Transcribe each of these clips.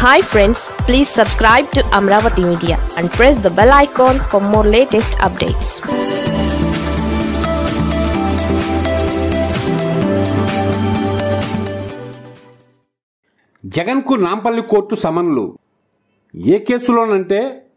hi friends please subscribe to Amaravati media and press the bell icon for more latest updates జగన్కు Nampally court సమన్లు ఏ కేసులోనంటే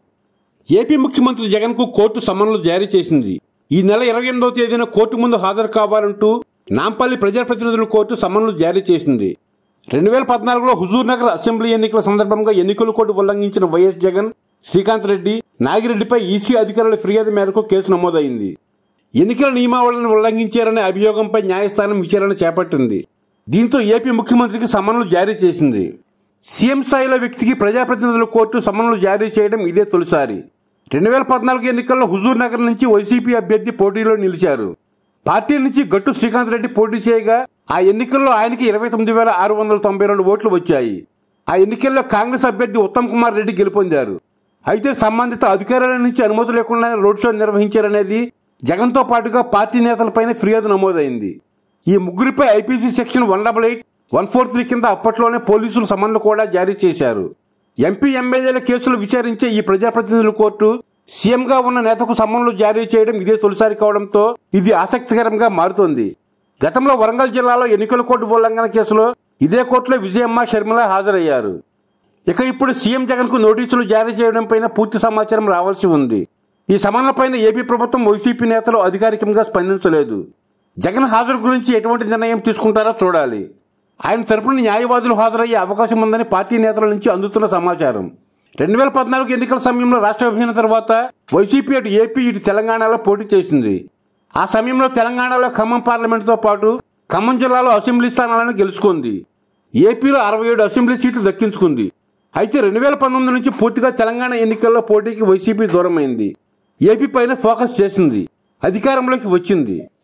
AP ముఖ్యమంత్రి జగన్కు కోర్టు సమన్లు జారీ చేసింది ఈ నెల ఇరవై ఎనిమిదవ తేదీన కోర్టు ముందు హాజరు కావాలంటూ నాంపల్లి ప్రజాప్రతినిధుల కోర్టు సమన్లు జారీ చేసింది రెండు వేల పద్నాలుగులో హుజూర్ నగర్ అసెంబ్లీ ఎన్నికల సందర్భంగా ఎన్నికల కోడ్ ఉల్లంఘించిన వైఎస్ జగన్ శ్రీకాంత్ రెడ్డి నాగిరెడ్డిపై ఈసీ అధికారుల ఫిర్యాదు మేరకు కేసు నమోదైంది ఎన్నికల నియమావళిని ఉల్లంఘించారనే అభియోగంపై న్యాయస్థానం విచారణ చేపట్టింది దీంతో ఏపీ ముఖ్యమంత్రికి సమన్లు జారీ చేసింది సీఎం స్థాయిలో వ్యక్తికి ప్రజాప్రతినిధుల కోర్టు సమన్లు జారీ చేయడం ఇదే తొలిసారి రెండు వేల పద్నాలుగు ఎన్నికల్లో హుజూర్ నగర్ నుంచి వైసీపీ అభ్యర్థి పోటీలో నిలిచారు పార్టీ నుంచి గట్టు శ్రీకాంత్ రెడ్డి పోటీ చేయగా ఆ ఎన్నికల్లో ఆయనకి ఇరవై తొమ్మిది వేల ఆరు వందల తొంభై రెండు ఓట్లు వచ్చాయి ఆ ఎన్నికల్లో కాంగ్రెస్ అభ్యర్థి ఉత్తమ్ కుమార్ రెడ్డి గెలుపొందారు అయితే సంబంధిత అధికారుల నుంచి అనుమతి లేకుండానే రోడ్ షో నిర్వహించారనేది జగన్తో పాటుగా పార్టీ నేతలపైన ఫిర్యాదు నమోదైంది ఈ ముగ్గురిపై IPC section one double eight one four three కింద అప్పట్లోనే పోలీసులు సమన్లు కూడా జారీ చేశారు ఎంపీ ఎమ్మెల్యేల కేసులు విచారించే ఈ ప్రజాప్రతినిధుల కోర్టు సీఎంగా ఉన్న నేతకు సమన్లు జారీ చేయడం ఇదే తొలిసారి కావడంతో ఇది ఆసక్తికరంగా మారుతోంది గతంలో వరంగల్ జిల్లాలో ఎన్నికల కోర్టు ఉల్లంఘన కేసులో ఇదే కోర్టులో విజయమ్మ షర్మిల హాజరయ్యారు ఇక ఇప్పుడు సీఎం జగన్ కు నోటీసులు జారీ చేయడం పైన పూర్తి సమాచారం రావాల్సి ఉంది ఈ సమన్లపైన ఏపీ ప్రభుత్వం వైసీపీ నేతలు అధికారికంగా స్పందించలేదు జగన్ హాజరు గురించి ఎటువంటి నిర్ణయం తీసుకుంటారో చూడాలి ఆయన తరపున న్యాయవాదులు హాజరయ్యే అవకాశం ఉందని పార్టీ నేతల నుంచి అందుతున్న సమాచారం రెండు వేల పద్నాలుగు ఎన్నికల సమయంలో రాష్ట్ర విభజన తర్వాత వైసీపీ అటు ఏపీ ఇటు తెలంగాణలో పోటీ చేసింది ఆ సమయంలో తెలంగాణలో ఖమ్మం పార్లమెంటుతో పాటు ఖమ్మం జిల్లాలో అసెంబ్లీ స్థానాలను గెలుచుకుంది ఏపీలో అరవై ఏడు అసెంబ్లీ సీట్లు దక్కించుకుంది అయితే రెండు వేల పంతొమ్మిది నుంచి పూర్తిగా తెలంగాణ ఎన్నికల్లో పోటీకి వైసీపీ దూరమైంది ఏపీ పైన ఫోకస్ చేసింది అధికారంలోకి వచ్చింది